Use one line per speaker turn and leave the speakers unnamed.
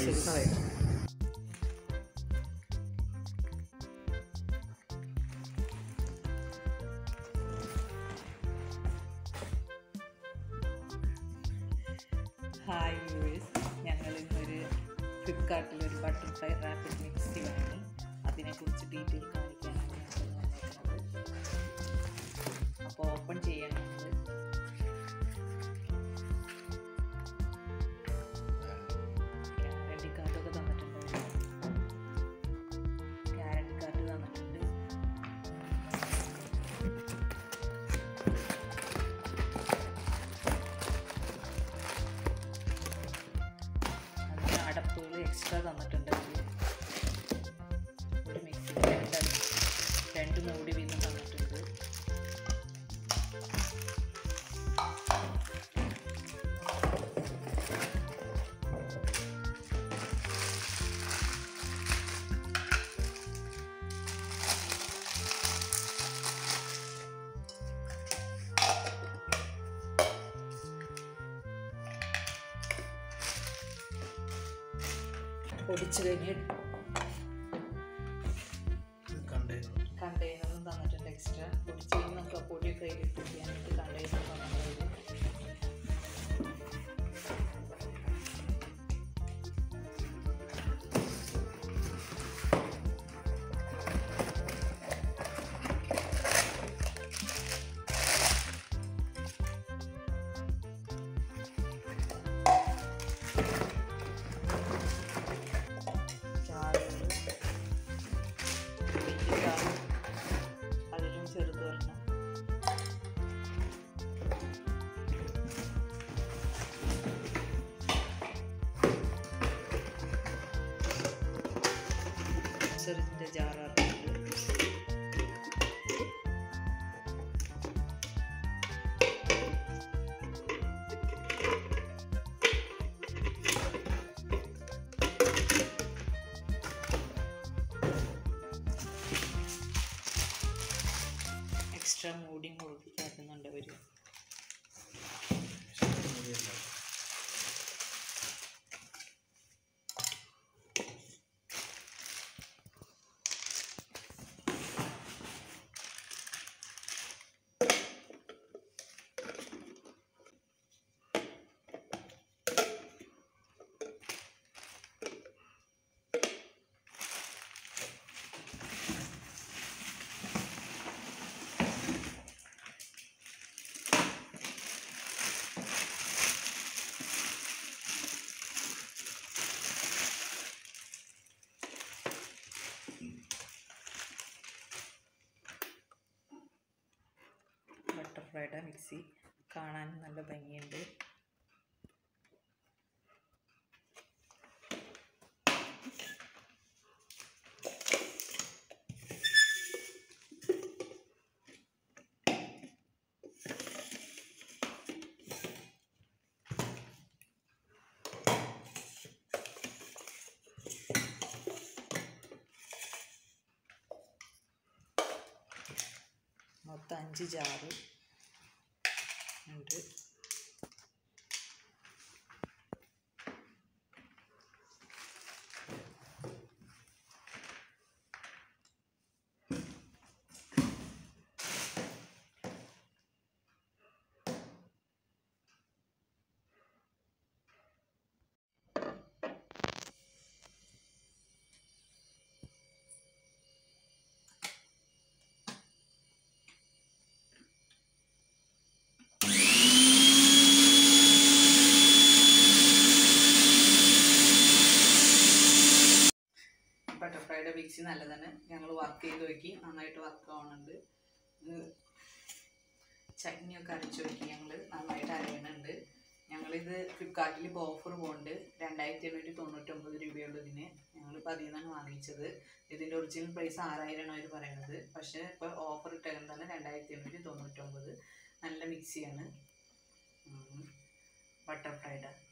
ശരി പറയാം hi viewers ഞങ്ങൾ ഇന്നൊരു ഫ്ലിപ്കാർട്ടിൽ ഒരു ബട്ടർഫ്ലൈ റാപ്പിഡ് മിക്സി വാങ്ങി അതിനെക്കുറിച്ച് ഡീറ്റെയിൽ കാണിക്കാനാണ് ഞങ്ങൾ വന്നേക്കുന്നത് അപ്പോൾ ഓപ്പൺ ചെയ്യണം നമ്മൾ ഗ്യാരണ്ടി കാർഡൊക്കെ തന്നിട്ടുണ്ട് ഗ്യാരണ്ടി കാർഡ് തന്നിട്ടുണ്ട് അതിന് അടപ്പുകൾ എക്സ്ട്രാ തന്നിട്ടുണ്ട് അതിൽ ഒരു മിക്സി രണ്ട് രണ്ട് മൂടി വീതം തന്നിട്ടുണ്ട് പൊടിച്ച് കഴിഞ്ഞ് കണ്ടെയ്നറും തന്നിട്ടുണ്ട് എക്സ്ട്രാ പൊടിച്ച് കഴിഞ്ഞ് നമുക്ക് ആ പൊടിയൊക്കെ അതിലിട്ട് ചെയ്യാനായിട്ട് കണ്ടെയ്നർ തന്നിട്ടുണ്ട് ചാറുകൾ വലിയ ചാറ് അതിലും ചെറുത് വരണം ചെറുതിൻ്റെ ജാറാറുണ്ട് എക്സ്ട്രാ മൂടി മുഴുപ്പിക്കാക്കുന്നുണ്ട് അവർ ബട്ടർഫ്ലൈയുടെ മിക്സി കാണാൻ നല്ല ഭംഗിയുണ്ട് മൊത്തം അഞ്ച് ജാറ് ഉണ്ട് ബട്ടർഫ്ലൈയുടെ മിക്സി നല്ലതാണ് ഞങ്ങൾ വർക്ക് ചെയ്ത് നോക്കി നന്നായിട്ട് വർക്ക് ആവുന്നുണ്ട് ഇത് ചട്നിയൊക്കെ അരച്ച് നോക്കി ഞങ്ങൾ നന്നായിട്ട് അരയണുണ്ട് ഞങ്ങളിത് ഫ്ലിപ്കാർട്ടിൽ ഇപ്പോൾ ഓഫർ പോകുന്നുണ്ട് രണ്ടായിരത്തി എണ്ണൂറ്റി തൊണ്ണൂറ്റൊമ്പത് രൂപയുള്ളൂ ഇതിന് ഞങ്ങളിപ്പോൾ അതിൽ നിന്നാണ് വാങ്ങിച്ചത് ഇതിൻ്റെ ഒറിജിനൽ പ്രൈസ് ആറായിരമാണ് അവർ പറയുന്നത് പക്ഷേ ഇപ്പോൾ ഓഫർ ഇട്ടേക്കുന്നതാണ് രണ്ടായിരത്തി എണ്ണൂറ്റി തൊണ്ണൂറ്റൊമ്പത് നല്ല മിക്സിയാണ് ബട്ടർഫ്ലൈയുടെ